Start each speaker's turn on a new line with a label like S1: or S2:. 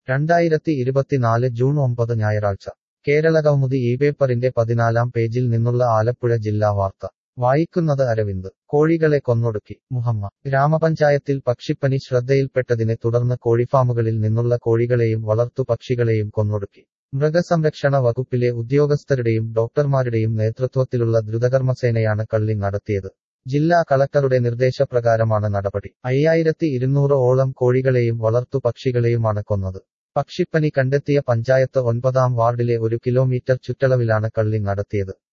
S1: രണ്ടായിരത്തി ഇരുപത്തിനാല് ജൂൺ ഒമ്പത് ഞായറാഴ്ച കേരളകൗമുദി ഈ പേപ്പറിന്റെ പതിനാലാം പേജിൽ നിന്നുള്ള ആലപ്പുഴ ജില്ലാ വാർത്ത വായിക്കുന്നത് അരവിന്ദ് കോഴികളെ കൊന്നൊടുക്കി മുഹമ്മ ഗ്രാമപഞ്ചായത്തിൽ പക്ഷിപ്പനി ശ്രദ്ധയിൽപ്പെട്ടതിനെ തുടർന്ന് കോഴിഫാമുകളിൽ നിന്നുള്ള കോഴികളെയും വളർത്തു പക്ഷികളെയും കൊന്നൊടുക്കി മൃഗസംരക്ഷണ വകുപ്പിലെ ഉദ്യോഗസ്ഥരുടെയും ഡോക്ടർമാരുടെയും നേതൃത്വത്തിലുള്ള ദ്രുതകർമ്മസേനയാണ് കള്ളി നടത്തിയത് ജില്ലാ കളക്ടറുടെ നിർദ്ദേശപ്രകാരമാണ് നടപടി അയ്യായിരത്തി ഇരുന്നൂറ് ഓളം കോഴികളെയും വളർത്തു പക്ഷികളെയുമാണ് കൊന്നത് പക്ഷിപ്പനി കണ്ടെത്തിയ പഞ്ചായത്ത് ഒൻപതാം വാർഡിലെ ഒരു കിലോമീറ്റർ ചുറ്റളവിലാണ് കള്ളി നടത്തിയത്